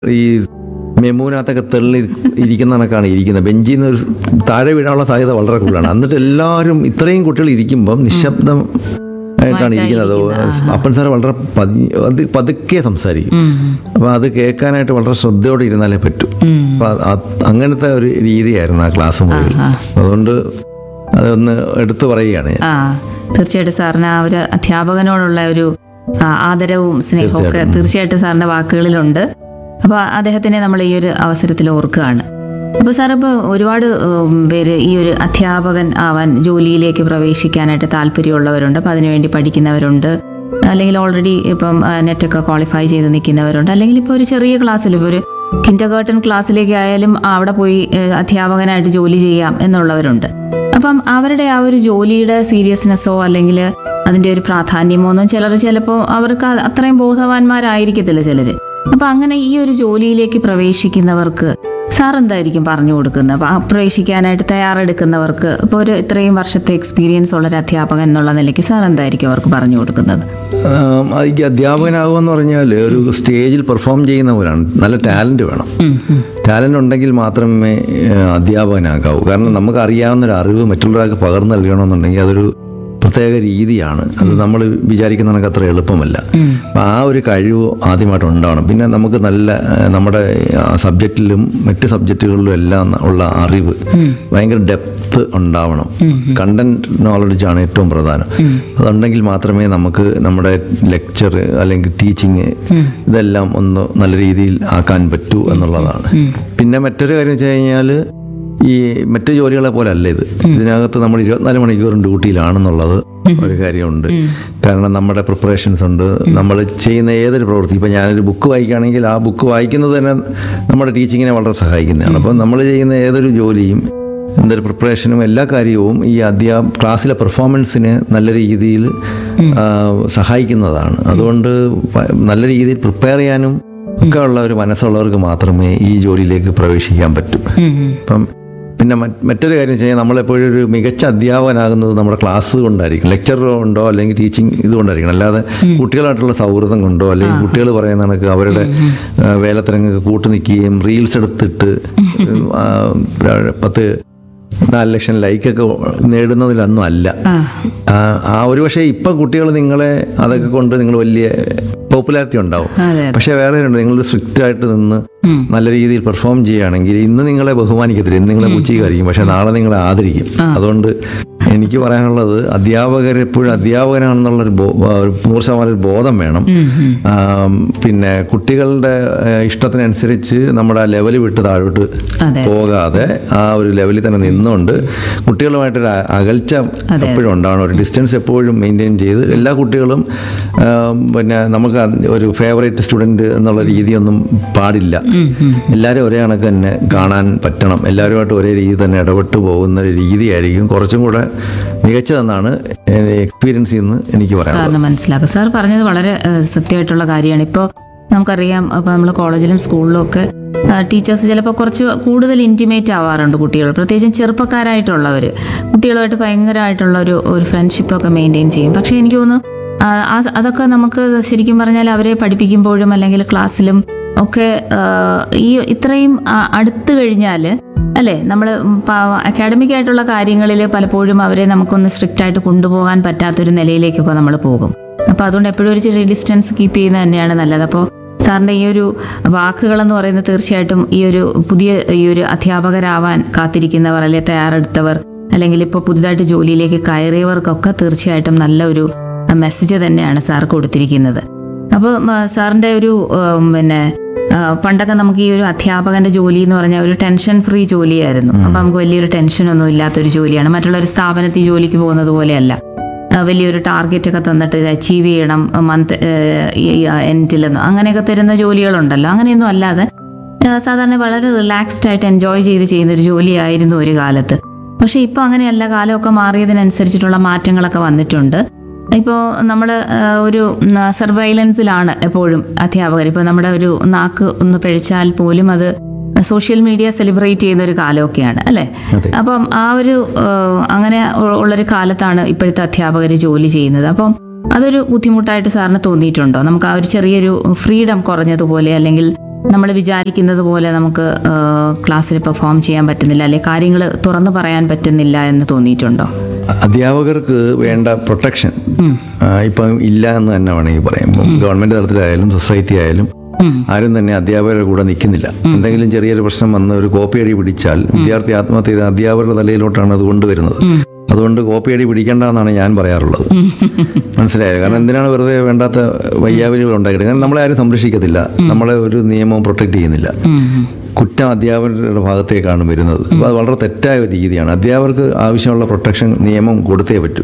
ഈ മെമൂനകത്തൊക്കെ തെള്ളി ഇരിക്കുന്ന കണക്കാണ് ഇരിക്കുന്നത് ബെഞ്ചിൽ നിന്ന് ഒരു താഴെ വീഴാനുള്ള സാധ്യത വളരെ കൂടുതലാണ് എന്നിട്ട് എല്ലാവരും ഇത്രയും കുട്ടികൾ ഇരിക്കുമ്പം നിശബ്ദം ആയിട്ടാണ് ഇരിക്കുന്നത് അപ്പൻ സാർ വളരെ പതി അത് പതുക്കെ സംസാരിക്കും അപ്പം അത് കേൾക്കാനായിട്ട് വളരെ ശ്രദ്ധയോടെ ഇരുന്നാലേ പറ്റൂ അപ്പം അത് അത് അങ്ങനത്തെ ഒരു രീതിയായിരുന്നു ആ ക്ലാസ് മുറിയിൽ അതുകൊണ്ട് അതൊന്ന് എടുത്തു പറയുകയാണ് ഞാൻ ആ തീർച്ചയായിട്ടും സാറിന് ആ ഒരു അധ്യാപകനോടുള്ള ഒരു ആ, ആദരവും സ്നേഹവും ഒക്കെ തീർച്ചയായിട്ടും സാറിന്റെ വാക്കുകളിലുണ്ട് അപ്പൊ അദ്ദേഹത്തിനെ നമ്മൾ ഈ ഒരു അവസരത്തിൽ ഓർക്കുകയാണ് അപ്പോൾ സാർ ഇപ്പോൾ ഒരുപാട് ഉം, പേര് ഈ ഒരു അധ്യാപകൻ ആവാൻ ജോലിയിലേക്ക് പ്രവേശിക്കാനായിട്ട് താല്പര്യമുള്ളവരുണ്ട് അപ്പോൾ അതിനുവേണ്ടി പഠിക്കുന്നവരുണ്ട് അല്ലെങ്കിൽ ഓൾറെഡി ഇപ്പം ആ, നെറ്റൊക്കെ ക്വാളിഫൈ ചെയ്ത് നിൽക്കുന്നവരുണ്ട് അല്ലെങ്കിൽ ഇപ്പോൾ ഒരു ചെറിയ ക്ലാസ്സിൽ ഇപ്പോൾ ഒരു കിൻഡർ ഗാർട്ടൻ ക്ലാസ്സിലേക്ക് ആയാലും അവിടെ പോയി ഏഹ്, അധ്യാപകനായിട്ട് ജോലി ചെയ്യാം എന്നുള്ളവരുണ്ട് അപ്പം അവരുടെ ആ ഒരു ജോലിയുടെ സീരിയസ്നെസ്സോ അല്ലെങ്കിൽ അതിന്റെ ഒരു പ്രാധാന്യമോ ഒന്നും ചിലർ ചിലപ്പോൾ അവർക്ക് അത് അത്രയും ബോധവാന്മാരായിരിക്കത്തില്ല ചിലര് അപ്പൊ അങ്ങനെ ഈ ഒരു ജോലിയിലേക്ക് പ്രവേശിക്കുന്നവർക്ക് സാർ എന്തായിരിക്കും പറഞ്ഞു കൊടുക്കുന്നത് അപ്പൊ ആ പ്രവേശിക്കാനായിട്ട് തയ്യാറെടുക്കുന്നവർക്ക് ഇപ്പോൾ ഒരു ഇത്രയും വർഷത്തെ എക്സ്പീരിയൻസ് ഉള്ള ഒരു അധ്യാപകൻ എന്നുള്ള നിലയ്ക്ക് സാർ എന്തായിരിക്കും അവർക്ക് പറഞ്ഞു കൊടുക്കുന്നത് ആം, അത് ഈ അധ്യാപകനാകുക എന്ന് പറഞ്ഞാൽ ഒരു സ്റ്റേജിൽ പെർഫോം ചെയ്യുന്നവരാണ് നല്ല ടാലൻറ്റ് വേണം ടാലൻ്റ് ഉണ്ടെങ്കിൽ മാത്രമേ ഏഹ്, അധ്യാപകനാകാവൂ കാരണം നമുക്ക് അറിയാവുന്ന ഒരു അറിവ് മറ്റുള്ളവർക്ക് പകർന്നു നൽകണമെന്നുണ്ടെങ്കിൽ അതൊരു പ്രത്യേക രീതിയാണ് അത് നമ്മൾ വിചാരിക്കുന്ന കണക്ക് അത്ര എളുപ്പമല്ല അപ്പം ആ ഒരു കഴിവ് ആദ്യമായിട്ട് ഉണ്ടാവണം പിന്നെ നമുക്ക് നല്ല ഏഹ്, നമ്മുടെ സബ്ജക്റ്റിലും മറ്റ് സബ്ജക്റ്റുകളിലും എല്ലാം ഉള്ള അറിവ് ഭയങ്കര ഡെപ്ത് ഉണ്ടാവണം കണ്ടന്റ് നോളജ് ആണ് ഏറ്റവും പ്രധാനം അതുണ്ടെങ്കിൽ മാത്രമേ നമുക്ക് നമ്മുടെ ലെക്ചർ അല്ലെങ്കിൽ ടീച്ചിങ് ഇതെല്ലാം ഒന്ന് നല്ല രീതിയിൽ ആക്കാൻ പറ്റൂ എന്നുള്ളതാണ് പിന്നെ മറ്റൊരു കാര്യം വെച്ച് കഴിഞ്ഞാൽ ഈ മറ്റു ജോലികളെ പോലെ അല്ല ഇത് ഇതിനകത്ത് നമ്മൾ ഇരുപത്തിനാല് മണിക്കൂറും ഡ്യൂട്ടിയിലാണെന്നുള്ളത് ഒരു കാര്യമുണ്ട് കാരണം നമ്മുടെ പ്രിപ്പറേഷൻസ് ഉണ്ട് നമ്മൾ ചെയ്യുന്ന ഏതൊരു പ്രവൃത്തി ഇപ്പം ഞാനൊരു ബുക്ക് വായിക്കുകയാണെങ്കിൽ ആ ബുക്ക് വായിക്കുന്നത് തന്നെ നമ്മുടെ ടീച്ചിങ്ങിനെ വളരെ സഹായിക്കുന്നതാണ് അപ്പം നമ്മൾ ചെയ്യുന്ന ഏതൊരു ജോലിയും എന്തൊരു പ്രിപ്പറേഷനും എല്ലാ കാര്യവും ഈ അധ്യാ ക്ലാസ്സിലെ പെർഫോമൻസിന് നല്ല രീതിയിൽ ആ, സഹായിക്കുന്നതാണ് അതുകൊണ്ട് പ- നല്ല രീതിയിൽ പ്രിപ്പയർ ചെയ്യാനും ഒക്കെ ഉള്ള ഒരു മനസ്സുള്ളവർക്ക് മാത്രമേ ഈ ജോലിയിലേക്ക് പ്രവേശിക്കാൻ പറ്റൂ അപ്പം പിന്നെ മറ്റ് മറ്റൊരു കാര്യം വെച്ച് കഴിഞ്ഞാൽ നമ്മളെപ്പോഴും ഒരു മികച്ച അധ്യാപകനാകുന്നത് നമ്മുടെ ക്ലാസ് കൊണ്ടായിരിക്കും ലെക്ചർ കൊണ്ടോ അല്ലെങ്കിൽ ടീച്ചിങ് ഇതുകൊണ്ടായിരിക്കണം അല്ലാതെ കുട്ടികളായിട്ടുള്ള സൗഹൃദം കൊണ്ടോ അല്ലെങ്കിൽ കുട്ടികൾ പറയുന്ന കണക്ക് അവരുടെ ആ, വേലത്തിരങ്ങൾക്ക് കൂട്ടു നിൽക്കുകയും റീൽസ് എടുത്തിട്ട് ആ, പത്ത് നാല് ലക്ഷം ലൈക്കൊക്കെ നേടുന്നതിലൊന്നും അല്ല ആ, ആ ഒരു പക്ഷേ ഇപ്പം കുട്ടികൾ നിങ്ങളെ അതൊക്കെ കൊണ്ട് നിങ്ങൾ വലിയ പോപ്പുലാരിറ്റി ഉണ്ടാവും അതെ പക്ഷേ വേറെ ഉണ്ട് നിങ്ങൾ സ്ട്രിക്റ്റ് ആയിട്ട് നിന്ന് നല്ല രീതിയിൽ പെർഫോം ചെയ്യുകയാണെങ്കിൽ ഇന്ന് നിങ്ങളെ ബഹുമാനിക്കത്തില്ല ഇന്ന് നിങ്ങളെ പുച്ഛിക്കായിരിക്കും പക്ഷെ നാളെ നിങ്ങളെ ആദരിക്കും അതുകൊണ്ട് എനിക്ക് പറയാനുള്ളത് അധ്യാപകർ എപ്പോഴും അധ്യാപകനാണെന്നുള്ളൊരു ബോ- ഒരു നൂറ് ശതമാനം ഒരു ബോധം വേണം ആം, പിന്നെ കുട്ടികളുടെ ഏഹ്, ഇഷ്ടത്തിനനുസരിച്ച് നമ്മുടെ ആ ലെവൽ വിട്ട് താഴോട്ട് അതെ. പോകാതെ ആ ഒരു ലെവലിൽ തന്നെ നിന്നുകൊണ്ട് കുട്ടികളുമായിട്ടൊരു അ- അകൽച്ച എപ്പോഴും ഉണ്ടാവണം ഒരു ഡിസ്റ്റൻസ് എപ്പോഴും മെയിൻറ്റെയിൻ ചെയ്ത് എല്ലാ കുട്ടികളും ആം, പിന്നെ നമുക്ക് അത് ഒരു ഫേവറേറ്റ് സ്റ്റുഡൻറ്റ് എന്നുള്ള രീതിയൊന്നും പാടില്ല എല്ലാവരും ഒരേ കണക്ക് തന്നെ കാണാൻ പറ്റണം എല്ലാവരുമായിട്ട് ഒരേ രീതി തന്നെ ഇടപെട്ട് പോകുന്ന ഒരു രീതിയായിരിക്കും കുറച്ചും കൂടെ മികച്ചതെന്നാണ് എക്സ്പീരിയൻസ് നിന്ന് എനിക്ക് പറയാം സാറിന് മനസ്സിലാക്കുക സാർ പറഞ്ഞത് വളരെ ഏഹ്, സത്യമായിട്ടുള്ള കാര്യമാണ് ഇപ്പോൾ നമുക്കറിയാം ഇപ്പോൾ നമ്മൾ കോളേജിലും സ്കൂളിലും ഒക്കെ ടീച്ചേഴ്സ് ചിലപ്പോൾ കുറച്ച് കൂടുതൽ ഇൻറ്റിമേറ്റ് ആവാറുണ്ട് കുട്ടികൾ പ്രത്യേകിച്ചും ചെറുപ്പക്കാരായിട്ടുള്ളവർ കുട്ടികളുമായിട്ട് ഭയങ്കരമായിട്ടുള്ള ഒരു ഒരു ഫ്രണ്ട്ഷിപ്പൊക്കെ മെയിൻറ്റെയിൻ ചെയ്യും പക്ഷേ എനിക്ക് തോന്നുന്നു ആ, ആ- അതൊക്കെ നമുക്ക് ശരിക്കും പറഞ്ഞാൽ അവരെ പഠിപ്പിക്കുമ്പോഴും അല്ലെങ്കിൽ ക്ലാസ്സിലും ഒക്കെ ആ, ഈ ഇത്രയും ആ- അടുത്ത് കഴിഞ്ഞാൽ അല്ലേ നമ്മൾ അക്കാഡമിക് ആയിട്ടുള്ള കാര്യങ്ങളിൽ പലപ്പോഴും അവരെ നമുക്കൊന്ന് സ്ട്രിക്റ്റ് ആയിട്ട് കൊണ്ടുപോകാൻ പറ്റാത്തൊരു നിലയിലേക്കൊക്കെ നമ്മൾ പോകും അപ്പോൾ അതുകൊണ്ട് എപ്പോഴും ഒരു ചെറിയ ഡിസ്റ്റൻസ് കീപ്പ് ചെയ്യുന്നത് തന്നെയാണ് നല്ലത് അപ്പോൾ സാറിൻ്റെ ഈ ഒരു വാക്കുകളെന്ന് പറയുന്നത് തീർച്ചയായിട്ടും ഈ ഒരു പുതിയ ഈ ഒരു അധ്യാപകരാവാൻ കാത്തിരിക്കുന്നവർ അല്ലെങ്കിൽ തയ്യാറെടുത്തവർ അല്ലെങ്കിൽ ഇപ്പോൾ പുതുതായിട്ട് ജോലിയിലേക്ക് കയറിയവർക്കൊക്കെ തീർച്ചയായിട്ടും നല്ലൊരു മെസ്സേജ് തന്നെയാണ് സാർ കൊടുത്തിരിക്കുന്നത് അപ്പോൾ സാറിൻ്റെ ഒരു ഉം, പിന്നെ ആ, പണ്ടൊക്കെ നമുക്ക് ഈ ഒരു അധ്യാപകന്റെ ജോലി എന്ന് പറഞ്ഞാൽ ഒരു ടെൻഷൻ ഫ്രീ ജോലിയായിരുന്നു അപ്പം നമുക്ക് വലിയൊരു ടെൻഷനൊന്നും ഇല്ലാത്തൊരു ജോലിയാണ് മറ്റുള്ള ഒരു സ്ഥാപനത്തിൽ ജോലിക്ക് പോകുന്നത് പോലെയല്ല ആ, വലിയൊരു ടാർഗറ്റ് ഒക്കെ തന്നിട്ട് ഇത് അച്ചീവ് ചെയ്യണം മന്ത് എൻഡിലെന്ന് അങ്ങനെയൊക്കെ തരുന്ന ജോലികളുണ്ടല്ലോ അങ്ങനെയൊന്നും അല്ലാതെ ആ, സാധാരണ വളരെ റിലാക്സ്ഡ് ആയിട്ട് എൻജോയ് ചെയ്ത് ചെയ്യുന്ന ഒരു ജോലിയായിരുന്നു ഒരു കാലത്ത് പക്ഷേ ഇപ്പോൾ അങ്ങനെയല്ല കാലമൊക്കെ മാറിയതിനനുസരിച്ചിട്ടുള്ള മാറ്റങ്ങളൊക്കെ വന്നിട്ടുണ്ട് ഇപ്പോൾ നമ്മൾ ഒരു സർവൈലൻസിലാണ് എപ്പോഴും അധ്യാപകർ ഇപ്പോൾ നമ്മുടെ ഒരു നാക്ക് ഒന്ന് പിഴച്ചാൽ പോലും അത് സോഷ്യൽ മീഡിയ സെലിബ്രേറ്റ് ചെയ്യുന്ന ഒരു കാലമൊക്കെയാണ് അല്ലേ അതെ. അപ്പം ആ ഒരു ആ, അങ്ങനെ ഉ- ഉള്ളൊരു കാലത്താണ് ഇപ്പോഴത്തെ അധ്യാപകർ ജോലി ചെയ്യുന്നത് അപ്പം അതൊരു ബുദ്ധിമുട്ടായിട്ട് സാറിന് തോന്നിയിട്ടുണ്ടോ നമുക്ക് ആ ഒരു ചെറിയൊരു ഫ്രീഡം കുറഞ്ഞതുപോലെ അല്ലെങ്കിൽ നമ്മൾ വിചാരിക്കുന്നത് പോലെ നമുക്ക് ക്ലാസ്സിൽ പെർഫോം ചെയ്യാൻ പറ്റുന്നില്ല അല്ലെങ്കിൽ കാര്യങ്ങൾ തുറന്നു പറയാൻ പറ്റുന്നില്ല എന്ന് തോന്നിയിട്ടുണ്ടോ അധ്യാപകർക്ക് വേണ്ട പ്രൊട്ടക്ഷൻ ഇപ്പം ഇല്ല എന്ന് തന്നെ വേണമെങ്കിൽ പറയാം ഇപ്പം ഗവൺമെന്റ് തലത്തിലായാലും സൊസൈറ്റി ആയാലും ആരും തന്നെ അധ്യാപകരുടെ കൂടെ നിൽക്കുന്നില്ല എന്തെങ്കിലും ചെറിയൊരു പ്രശ്നം വന്ന് ഒരു കോപ്പിയടി പിടിച്ചാൽ വിദ്യാർത്ഥി ആത്മഹത്യ ചെയ്ത അധ്യാപകരുടെ തലയിലോട്ടാണ് അത് കൊണ്ടുവരുന്നത് അതുകൊണ്ട് കോപ്പിയടി പിടിക്കേണ്ട എന്നാണ് ഞാൻ പറയാറുള്ളത് മനസ്സിലായത് കാരണം എന്തിനാണ് വെറുതെ വേണ്ടാത്ത വയ്യാവലികൾ ഉണ്ടാക്കിയിട്ട് കാരണം നമ്മളെ ആരും സംരക്ഷിക്കത്തില്ല നമ്മളെ ഒരു നിയമവും പ്രൊട്ടക്ട് ചെയ്യുന്നില്ല കുറ്റം അധ്യാപകരുടെ ഭാഗത്തേക്കാണ് വരുന്നത് അപ്പോൾ അത് വളരെ തെറ്റായ ഒരു രീതിയാണ് അധ്യാപകർക്ക് ആവശ്യമുള്ള പ്രൊട്ടക്ഷൻ നിയമം കൊടുത്തേ പറ്റൂ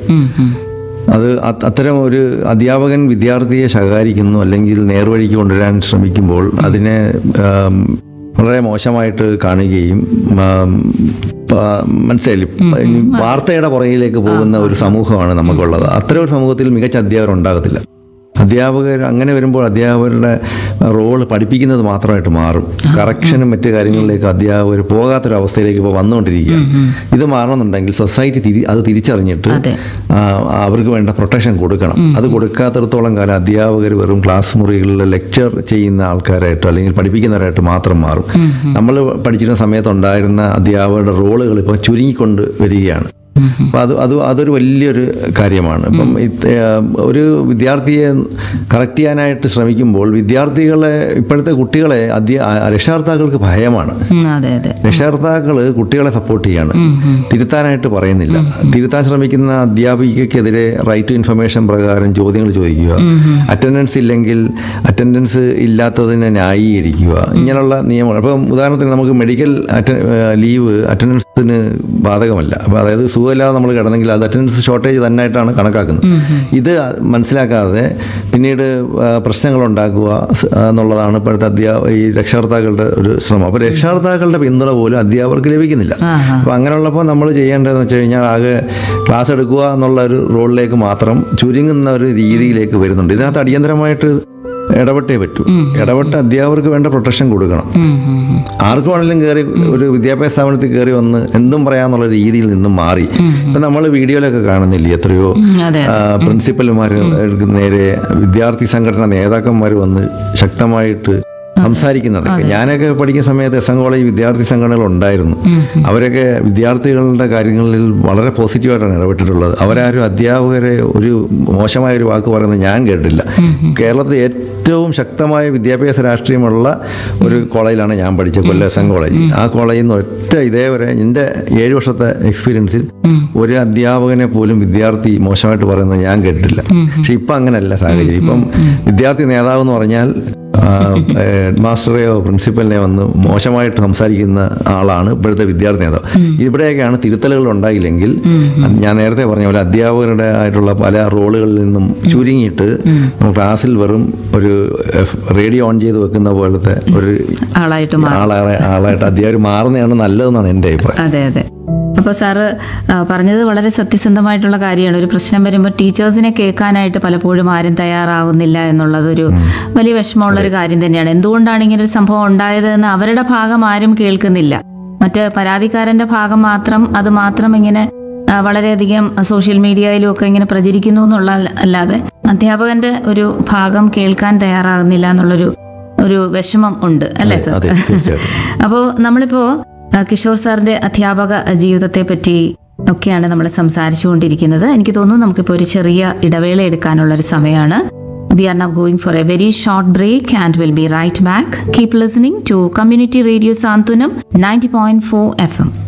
അത് അത് അത്തരം ഒരു അധ്യാപകൻ വിദ്യാർത്ഥിയെ ശകാരിക്കുന്നു അല്ലെങ്കിൽ നേർവഴിക്ക് കൊണ്ടുവരാൻ ശ്രമിക്കുമ്പോൾ അതിനെ ആം, വളരെ മോശമായിട്ട് കാണുകയും ആം, പ- മനസ്സിലായില്ലേ ഇനി വാർത്തയുടെ പുറകിലേക്ക് പോകുന്ന ഒരു സമൂഹമാണ് നമുക്കുള്ളത് അത്തരം ഒരു സമൂഹത്തിൽ മികച്ച അധ്യാപകർ ഉണ്ടാകത്തില്ല അധ്യാപകർ അങ്ങനെ വരുമ്പോൾ അധ്യാപകരുടെ റോള് പഠിപ്പിക്കുന്നത് മാത്രമായിട്ട് മാറും കറക്ഷനും മറ്റു കാര്യങ്ങളിലേക്ക് അധ്യാപകർ പോകാത്തൊരവസ്ഥയിലേക്ക് ഇപ്പോൾ വന്നുകൊണ്ടിരിക്കുക ഇത് മാറണമെന്നുണ്ടെങ്കിൽ സൊസൈറ്റി തിരി അത് തിരിച്ചറിഞ്ഞിട്ട് അതെ. ആ, അവർക്ക് വേണ്ട പ്രൊട്ടക്ഷൻ കൊടുക്കണം അത് കൊടുക്കാത്തിടത്തോളം കാലം അധ്യാപകർ വെറും ക്ലാസ് മുറികളിൽ ലെക്ചർ ചെയ്യുന്ന ആൾക്കാരായിട്ടോ അല്ലെങ്കിൽ പഠിപ്പിക്കുന്നവരായിട്ട് മാത്രം മാറും നമ്മൾ പഠിച്ചിരുന്ന സമയത്തുണ്ടായിരുന്ന അധ്യാപകരുടെ റോളുകൾ ഇപ്പോൾ ചുരുങ്ങിക്കൊണ്ട് വരികയാണ് അപ്പോൾ അത് അത് അതൊരു വലിയൊരു കാര്യമാണ് ഇപ്പം ഇത്, ആ, ഒരു വിദ്യാർത്ഥിയെ കറക്റ്റ് ചെയ്യാനായിട്ട് ശ്രമിക്കുമ്പോൾ വിദ്യാർത്ഥികളെ ഇപ്പോഴത്തെ കുട്ടികളെ അധ്യ ആ, രക്ഷകർത്താക്കൾക്ക് ഭയമാണ് ഉം, അതെ അതെ രക്ഷകർത്താക്കൾ കുട്ടികളെ സപ്പോർട്ട് ചെയ്യാണ് തിരുത്താനായിട്ട് പറയുന്നില്ല തിരുത്താൻ ശ്രമിക്കുന്ന അധ്യാപികക്കെതിരെ റൈറ്റ് ടു ഇൻഫർമേഷൻ പ്രകാരം ചോദ്യങ്ങൾ ചോദിക്കുക അറ്റൻഡൻസ് ഇല്ലെങ്കിൽ അറ്റൻഡൻസ് ഇല്ലാത്തതിനെ ന്യായീകരിക്കുക ഇങ്ങനെയുള്ള നിയമങ്ങൾ അപ്പം ഉദാഹരണത്തിന് നമുക്ക് മെഡിക്കൽ അറ്റ ലീവ് അറ്റൻഡൻസിന് ബാധകമല്ല അപ്പോൾ അതായത് സുഖമില്ലാതെ നമ്മൾ കിടന്നെങ്കിൽ അത് അറ്റൻഡൻസ് ഷോർട്ടേജ് തന്നെയായിട്ടാണ് കണക്കാക്കുന്നത് ഇത് മനസ്സിലാക്കാതെ പിന്നീട് ആ, പ്രശ്നങ്ങൾ ഉണ്ടാക്കുക സ്- എന്നുള്ളതാണ് ഇപ്പോഴത്തെ അധ്യാ ഈ രക്ഷകർത്താക്കളുടെ ഒരു ശ്രമം അപ്പോൾ രക്ഷകർത്താക്കളുടെ പിന്തുണ പോലും അധ്യാപകർക്ക് ലഭിക്കുന്നില്ല ആഹാ. അപ്പോൾ അങ്ങനെയുള്ളപ്പോൾ നമ്മൾ ചെയ്യേണ്ടതെന്ന് വെച്ച് കഴിഞ്ഞാൽ ആകെ ക്ലാസ് എടുക്കുക എന്നുള്ള ഒരു റോളിലേക്ക് മാത്രം ചുരുങ്ങുന്ന ഒരു രീതിയിലേക്ക് വരുന്നുണ്ട് ഇതിനകത്ത് അടിയന്തരമായിട്ട് ഇടപെട്ടേ പറ്റൂ ഇടപെട്ട് അധ്യാപകർക്ക് വേണ്ട പ്രൊട്ടക്ഷൻ കൊടുക്കണം ഉം, ഉം, ഉം. ആർക്ക് വേണമെങ്കിലും കയറി ഒരു വിദ്യാഭ്യാസ സ്ഥാപനത്തിൽ കയറി വന്ന് എന്തും പറയാന്നുള്ള രീതിയിൽ നിന്നും മാറി ഇപ്പം നമ്മൾ വീഡിയോയിലൊക്കെ കാണുന്നില്ലേ എത്രയോ ഉം, അതെ പ്രിൻസിപ്പൽമാർ നേരെ വിദ്യാർത്ഥി സംഘടന നേതാക്കന്മാർ വന്ന് ശക്തമായിട്ട് സംസാരിക്കുന്നതൊക്കെ ഞാനൊക്കെ പഠിക്കുന്ന സമയത്ത് എസ് എൻ കോളേജ് വിദ്യാർത്ഥി സംഘടനകൾ ഉണ്ടായിരുന്നു അവരൊക്കെ വിദ്യാർത്ഥികളുടെ കാര്യങ്ങളിൽ വളരെ പോസിറ്റീവായിട്ടാണ് ഇടപെട്ടിട്ടുള്ളത് അവരാരും അധ്യാപകരെ ഒരു മോശമായ ഒരു വാക്ക് പറയുന്നത് ഞാൻ കേട്ടില്ല കേരളത്തിൽ ഏറ്റവും ശക്തമായ വിദ്യാഭ്യാസ രാഷ്ട്രീയമുള്ള ഒരു കോളേജിലാണ് ഞാൻ പഠിച്ചത് കൊല്ലം എസ് എൻ കോളേജ് ആ കോളേജിൽ നിന്ന് ഒറ്റ ഇതേവരെ എൻ്റെ ഏഴ് വർഷത്തെ എക്സ്പീരിയൻസിൽ ഒരു അധ്യാപകനെ പോലും വിദ്യാർത്ഥി മോശമായിട്ട് പറയുന്നത് ഞാൻ കേട്ടിട്ടില്ല പക്ഷെ ഇപ്പം അങ്ങനെയല്ല സാഹചര്യം ഇപ്പം വിദ്യാർത്ഥി നേതാവ് എന്ന് പറഞ്ഞാൽ ആ, ഹെഡ് മാസ്റ്ററെയോ പ്രിൻസിപ്പലിനെയോ വന്ന് മോശമായിട്ട് സംസാരിക്കുന്ന ആളാണ് ഇപ്പോഴത്തെ വിദ്യാർത്ഥി നേതാവ് ഇവിടെയൊക്കെയാണ് തിരുത്തലുകൾ ഉണ്ടായില്ലെങ്കിൽ ഞാൻ നേരത്തെ പറഞ്ഞ പോലെ അധ്യാപകരുടെ ആയിട്ടുള്ള പല റോളുകളിൽ നിന്നും ചുരുങ്ങിയിട്ട് നമ്മൾ ക്ലാസ്സിൽ വെറും ഒരു റേഡിയോ ഓൺ ചെയ്ത് വെക്കുന്ന പോലത്തെ ഒരു ആളായിട്ട് മാറി ആളാ ആളായിട്ട് അധ്യാപകർ മാറുന്നതാണ് നല്ലതെന്നാണ് എൻ്റെ അഭിപ്രായം അതെ അതെ അപ്പോൾ സാറ് ആ, പറഞ്ഞത് വളരെ സത്യസന്ധമായിട്ടുള്ള കാര്യമാണ് ഒരു പ്രശ്നം വരുമ്പോൾ ടീച്ചേഴ്സിനെ കേൾക്കാനായിട്ട് പലപ്പോഴും ആരും തയ്യാറാകുന്നില്ല എന്നുള്ളത് ഒരു വലിയ വിഷമമുള്ള ഒരു കാര്യം തന്നെയാണ് എന്തുകൊണ്ടാണ് ഇങ്ങനെ ഒരു സംഭവം ഉണ്ടായത് എന്ന് അവരുടെ ഭാഗം ആരും കേൾക്കുന്നില്ല മറ്റ് പരാതിക്കാരന്റെ ഭാഗം മാത്രം അത് മാത്രം ഇങ്ങനെ ആ, വളരെയധികം സോഷ്യൽ മീഡിയയിലും ഒക്കെ ഇങ്ങനെ പ്രചരിക്കുന്നു എന്നുള്ള അല്ലാതെ അധ്യാപകന്റെ ഒരു ഭാഗം കേൾക്കാൻ തയ്യാറാകുന്നില്ല എന്നുള്ളൊരു ഒരു വിഷമം ഉണ്ട് അല്ലേ സർ അതെ തീർച്ചയായിട്ടും അപ്പോൾ നമ്മളിപ്പോ ആ, കിഷോർ സാറിന്റെ അധ്യാപക ജീവിതത്തെ പറ്റി ഒക്കെയാണ് നമ്മൾ സംസാരിച്ചുകൊണ്ടിരിക്കുന്നത് എനിക്ക് തോന്നുന്നു നമുക്കിപ്പോൾ ഒരു ചെറിയ ഇടവേള എടുക്കാനുള്ള ഒരു സമയമാണ് we are now going for a very short break and will be right back keep listening to community radio Santhwanam ninety point four F M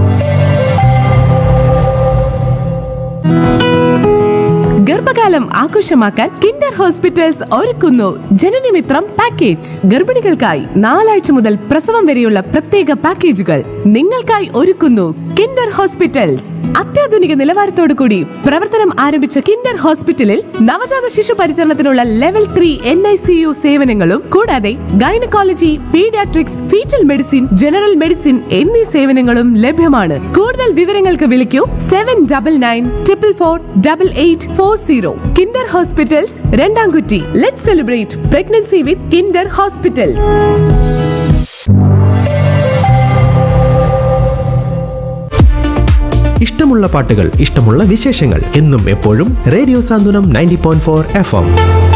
ഗർഭകാലം ആഘോഷമാക്കാൻ കിൻഡർ ഹോസ്പിറ്റൽസ് ഒരുക്കുന്നു ജനനമിത്രം പാക്കേജ് ഗർഭിണികൾക്കായി നാലാഴ്ച മുതൽ പ്രസവം വരെയുള്ള പ്രത്യേക പാക്കേജുകൾ നിങ്ങൾക്കായി ഒരുക്കുന്നു കിൻഡർ ഹോസ്പിറ്റൽസ് അത്യാധുനിക നിലവാരത്തോടു കൂടി പ്രവർത്തനം ആരംഭിച്ച കിൻഡർ ഹോസ്പിറ്റലിൽ നവജാത ശിശു പരിചരണത്തിനുള്ള level three N I C U സേവനങ്ങളും കൂടാതെ gynaecology paediatrics foetal medicine general medicine എന്നീ സേവനങ്ങളും ലഭ്യമാണ് കൂടുതൽ വിവരങ്ങൾക്ക് വിളിക്കൂ seven double nine triple four double eight four zero Kinder hospitals Randamkutty let celebrate pregnancy with Kinder hospitals ഇഷ്ടമുള്ള പാട്ടുകൾ ഇഷ്ടമുള്ള വിശേഷങ്ങൾ എന്നും എപ്പോഴും radio Santhwanam ninety point four F M